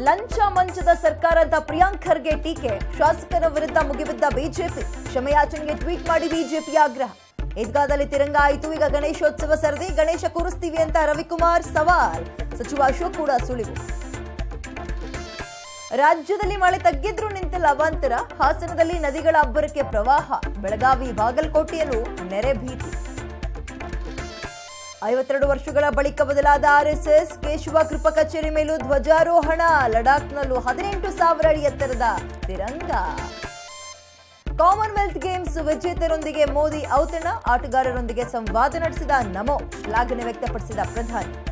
ಲಂಚ ಮಂಚದ ಸರ್ಕಾರ ಅಂತ ಪ್ರಿಯಾಂಕ್ ಖರ್ಗೆ ಟೀಕೆ ಶಾಸಕರ ವಿರುದ್ಧ ಮುಗಿಬಿದ್ದ ಬಿಜೆಪಿ ಕ್ಷಮೆಯಾಚನೆಗೆ ಟ್ವೀಟ್ ಮಾಡಿ ಬಿಜೆಪಿ ಆಗ್ರಹ ಈದ್ಗಾದಲ್ಲಿ ತಿರಂಗ ಆಯಿತು ಈಗ ಗಣೇಶೋತ್ಸವ ಸರದಿ ಗಣೇಶ ಕೂರಿಸ್ತೀವಿ ಅಂತ ರವಿಕುಮಾರ್ ಸವಾಲ್ ಸಚಿವ ಅಶೋಕ್ ಕೂಡ ಸುಳಿವು ರಾಜ್ಯದಲ್ಲಿ ಮಳೆ ತಗ್ಗಿದ್ರೂ ನಿಂತಿಲ್ಲ ಅವಾಂತರ ಹಾಸನದಲ್ಲಿ ನದಿಗಳ ಅಬ್ಬರಕ್ಕೆ ಪ್ರವಾಹ ಬೆಳಗಾವಿ ಬಾಗಲಕೋಟೆಯಲ್ಲೂ ನೆರೆ ಭೀತಿ ಐವತ್ತೆರಡು ವರ್ಷಗಳ ಬಳಿಕ ಬದಲಾದ ಆರ್ಎಸ್ಎಸ್ ಕೇಶವ ಕೃಪಾ ಕಚೇರಿ ಮೇಲೂ ಧ್ವಜಾರೋಹಣ ಲಡಾಖ್ನಲ್ಲೂ ಹದಿನೆಂಟು ಸಾವಿರ ಅಡಿ ಎತ್ತರದ ತಿರಂಗ ಕಾಮನ್ವೆಲ್ತ್ ಗೇಮ್ಸ್ ವಿಜೇತರೊಂದಿಗೆ ಮೋದಿ ಔತಣ ಆಟಗಾರರೊಂದಿಗೆ ಸಂವಾದ ನಡೆಸಿದ ನಮೋ ಶ್ಲಾಘನೆ ವ್ಯಕ್ತಪಡಿಸಿದ ಪ್ರಧಾನಿ